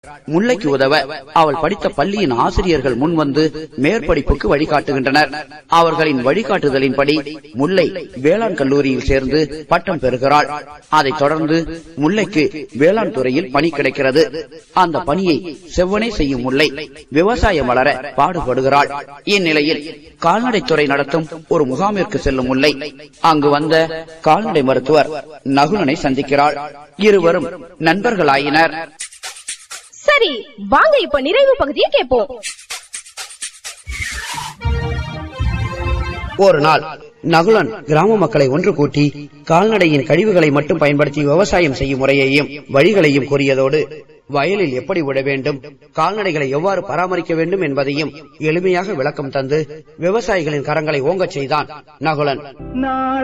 முல்லைக்கு உதவ அவள் படித்த பள்ளியின் ஆசிரியர்கள் முன்வந்து மேற்படிப்புக்கு வழிகாட்டுகின்றனர் அவர்களின் வழிகாட்டுதலின்படி முல்லை வேளாண் கல்லூரியில் சேர்ந்து பட்டம் பெறுகிறாள் அதைத் தொடர்ந்து முல்லைக்கு வேளாண் துறையில் பணி கிடைக்கிறது அந்த பணியை செவ்வனே செய்யும் முல்லை விவசாயம் வளர பாடுபடுகிறாள் இந்நிலையில் கால்நடைத்துறை நடத்தும் ஒரு முகாமிற்கு செல்லும் முல்லை அங்கு வந்த கால்நடை மருத்துவர் நகுலனை சந்திக்கிறாள் இருவரும் நண்பர்களாயினர் சரி வாங்க இப்ப நிறைவு பகுதியை கேட்போம் ஒரு நாள் நகுலன் கிராம மக்களை ஒன்று கூட்டி கால்நடையின் கழிவுகளை மட்டும் பயன்படுத்தி விவசாயம் செய்யும் முறையையும் வழிகளையும் கூறியதோடு வயலில் எப்படி விட வேண்டும் கால்நடைகளை எவ்வாறு பராமரிக்க வேண்டும் என்பதையும் எளிமையாக விளக்கம் தந்து விவசாயிகளின் கரங்களை ஓங்கச் செய்தான் நகுலன்